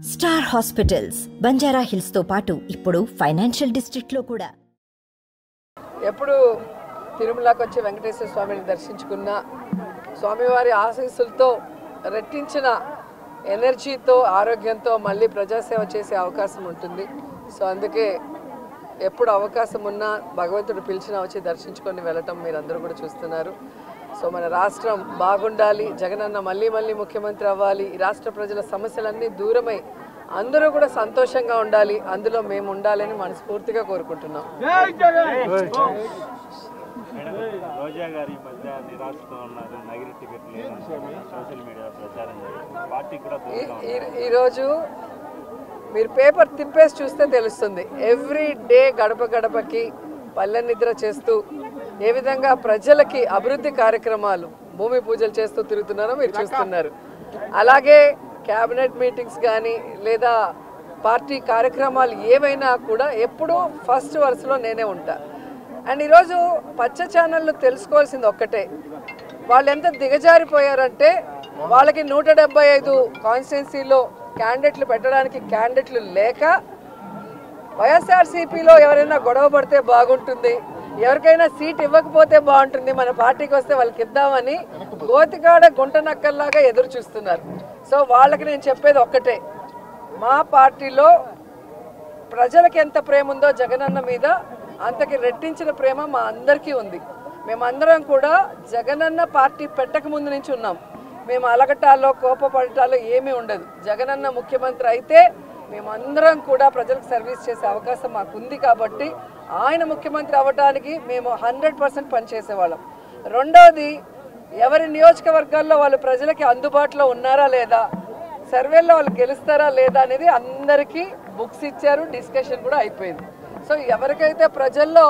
star hospitals Banjara hills తో పాటు ఇప్పుడు ఫైనాన్షియల్ డిస్ట్రిక్ట్ లో కూడా ఎప్పుడు తిరుమలకి వచ్చి వెంకటేశ్వర స్వామిని దర్శించుకున్న స్వామివారి ఆశీస్సులతో రెట్టించిన ఎనర్జీతో ఆరోగ్యంతో మళ్ళీ ప్రజాసేవ చేసే అవకాశం ఉంటుంది సో అందుకే ఎప్పుడు అవకాశం ఉన్నా భగవంతుడు పిలిచినా వచ్చి దర్శించుకొని వెళ్ళటం మీరందరూ కూడా చూస్తున్నారు సో మన రాష్ట్రం బాగుండాలి జగనన్న మళ్ళీ మళ్ళీ ముఖ్యమంత్రి అవ్వాలి ఈ రాష్ట్ర ప్రజల సమస్యలన్నీ దూరమై అందరూ కూడా సంతోషంగా ఉండాలి అందులో మేము ఉండాలని మనస్ఫూర్తిగా కోరుకుంటున్నాం మేడం రోజా గారు ఈ మధ్య నిరాశతో ఉన్నారు నగిరి టికెట్ లేదని సోషల్ మీడియా ప్రచారం జరిగింది పార్టీ కూడా ఈ- దూరంగా ఈ- ఈరోజు మీరు పేపర్ తిప్పేసి చూస్తే తెలుస్తుంది ఎవ్రీ డే గడప గడపకి పల్లె నిద్ర చేస్తూ ఏ విధంగా ప్రజలకి అభివృద్ధి కార్యక్రమాలు భూమి పూజలు చేస్తూ తిరుగుతున్నారో మీరు చూస్తున్నారు అలాగే క్యాబినెట్ మీటింగ్స్ కానీ లేదా పార్టీ కార్యక్రమాలు ఏవైనా కూడా ఎప్పుడూ ఫస్ట్ వరుసలో నేనే ఉంటా అండ్ ఈరోజు పచ్చ ఛానళ్ళు తెలుసుకోవాల్సింది ఒక్కటే వాళ్ళు ఎంత దిగజారిపోయారంటే వాళ్ళకి నూట డెబ్బై ఐదు కాన్స్టిట్యున్సీలో క్యాండిడేట్లు పెట్టడానికి క్యాండిడేట్లు లేక వైఎస్ఆర్సీపీలో ఎవరైనా గొడవ పడితే బాగుంటుంది ఎవరికైనా సీట్ ఇవ్వకపోతే బాగుంటుంది మన పార్టీకి వస్తే వాళ్ళకి ఇద్దామని గోతికాడ గుంట నక్కల్లాగా ఎదురు చూస్తున్నారు సో వాళ్ళకి నేను చెప్పేది ఒక్కటే మా పార్టీలో ప్రజలకి ఎంత ప్రేమ ఉందో జగనన్న మీద అంతకి రెట్టించిన ప్రేమ మా అందరికీ ఉంది మేమందరం కూడా జగనన్న పార్టీ పెట్టక ముందు నుంచి ఉన్నాం మేము అలగటాల్లో కోపపడటాల్లో ఏమీ ఉండదు జగనన్న ముఖ్యమంత్రి అయితే మేమందరం కూడా ప్రజలకు సర్వీస్ చేసే అవకాశం మాకు ఉంది కాబట్టి ఆయన ముఖ్యమంత్రి అవ్వడానికి మేము హండ్రెడ్ పర్సెంట్ పనిచేసేవాళ్ళం రెండవది ఎవరి నియోజకవర్గాల్లో వాళ్ళు ప్రజలకి అందుబాటులో ఉన్నారా లేదా సర్వేలో వాళ్ళు గెలుస్తారా లేదా అనేది అందరికీ బుక్స్ ఇచ్చారు డిస్కషన్ కూడా అయిపోయింది సో ఎవరికైతే ప్రజల్లో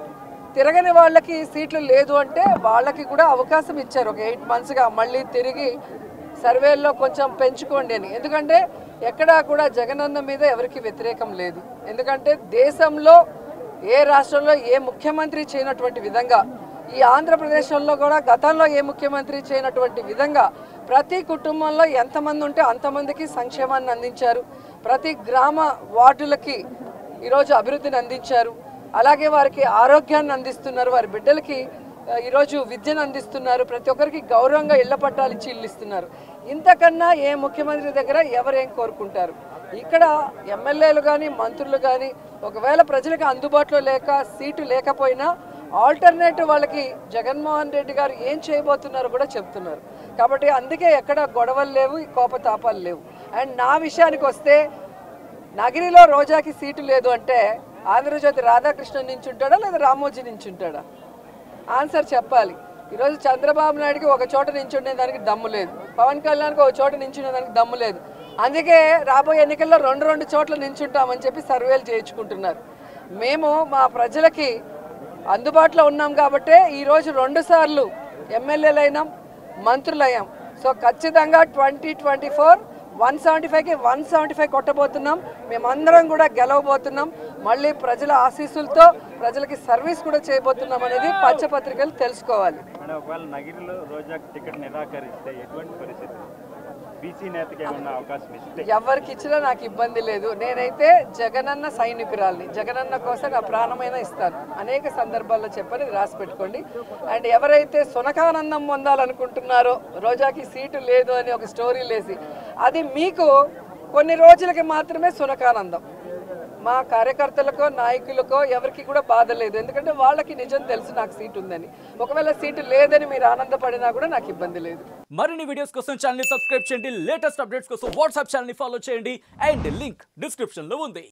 తిరగని వాళ్ళకి సీట్లు లేదు అంటే వాళ్ళకి కూడా అవకాశం ఇచ్చారు ఒక ఎయిట్ మంత్స్గా మళ్ళీ తిరిగి సర్వేల్లో కొంచెం పెంచుకోండి అని ఎందుకంటే ఎక్కడా కూడా జగనన్న మీద ఎవరికి వ్యతిరేకం లేదు ఎందుకంటే దేశంలో ఏ రాష్ట్రంలో ఏ ముఖ్యమంత్రి చేయనటువంటి విధంగా ఈ ఆంధ్రప్రదేశ్లో కూడా గతంలో ఏ ముఖ్యమంత్రి చేయనటువంటి విధంగా ప్రతి కుటుంబంలో ఎంతమంది ఉంటే అంతమందికి సంక్షేమాన్ని అందించారు ప్రతి గ్రామ వార్డులకి ఈరోజు అభివృద్ధిని అందించారు అలాగే వారికి ఆరోగ్యాన్ని అందిస్తున్నారు వారి బిడ్డలకి ఆ, ఈరోజు విద్యను అందిస్తున్నారు ప్రతి ఒక్కరికి గౌరవంగా ఇళ్ల పట్టాలు ఇచ్చి ఇల్లు ఇస్తున్నారు ఇంతకన్నా ఏ ముఖ్యమంత్రి దగ్గర ఎవరేం కోరుకుంటారు ఇక్కడ ఎమ్మెల్యేలు కానీ మంత్రులు కానీ ఒకవేళ ప్రజలకు అందుబాటులో లేక సీటు లేకపోయినా ఆల్టర్నేటివ్ వాళ్ళకి జగన్మోహన్ రెడ్డి గారు ఏం చేయబోతున్నారో కూడా చెప్తున్నారు కాబట్టి అందుకే ఎక్కడ గొడవలు లేవు ఈ కోపతాపాలు లేవు అండ్ నా విషయానికి వస్తే నగిరిలో రోజాకి సీటు లేదు అంటే ఆంధ్రజ్యోతి రాధాకృష్ణన్ నుంచి ఉంటాడా లేదా రామోజీ నుంచి ఉంటాడా ఆన్సర్ చెప్పాలి ఈరోజు చంద్రబాబు నాయుడుకి ఒక చోట నించుండే దానికి దమ్ము లేదు పవన్ కళ్యాణ్కి ఒక చోట నించునే దానికి దమ్ము లేదు అందుకే రాబోయే ఎన్నికల్లో రెండు రెండు చోట్ల నించుంటామని చెప్పి సర్వేలు చేయించుకుంటున్నారు మేము మా ప్రజలకి అందుబాటులో ఉన్నాం కాబట్టే ఈరోజు రెండు సార్లు ఎమ్మెల్యేలైనాం మంత్రులయ్యాం సో ఖచ్చితంగా twenty twenty four one seventy ఫైవ్కి వన్ సెవెంటీ ఫైవ్ కొట్టబోతున్నాం మేమందరం కూడా గెలవబోతున్నాం మళ్ళీ ప్రజల ఆశీస్సులతో ప్రజలకి సర్వీస్ కూడా చేయబోతున్నాం అనేది పచ్చపత్రికలు తెలుసుకోవాలి మేడం ఒకవేళ నగిరిలో రోజాకి టికెట్ నిరాకరిస్తే ఎటువంటి పరిస్థితి బీసీ నేతకి ఏమన్నా అవకాశం ఇస్తే ఎవరికి ఇచ్చినా నాకు ఇబ్బంది లేదు నేనైతే జగనన్న సైనికురాల్ని జగనన్న కోసం నా ప్రాణమైన ఇస్తాను అనేక సందర్భాల్లో చెప్పని ఇది రాసి పెట్టుకోండి అండ్ ఎవరైతే సునకానందం పొందాలనుకుంటున్నారో రోజాకి సీటు లేదు అని ఒక స్టోరీ లేసి అది మీకు కొన్ని రోజులకి మాత్రమే సునకానందం మా కార్యకర్తలకో నాయకులకో ఎవరికి కూడా బాధ లేదు ఎందుకంటే వాళ్ళకి నిజం తెలుసు నాకు సీటు ఉందని ఒకవేళ సీటు లేదని మీరు ఆనందపడినా కూడా నాకు ఇబ్బంది లేదు మరిన్ని వీడియోస్ కోసం ఛానల్ సబ్స్క్రైబ్ చేయండి లేటెస్ట్ అప్డేట్స్ కోసం వాట్సాప్ ఛానల్ ఫాలో చేయండి అండ్ లింక్ డిస్క్రిప్షన్ లో ఉంది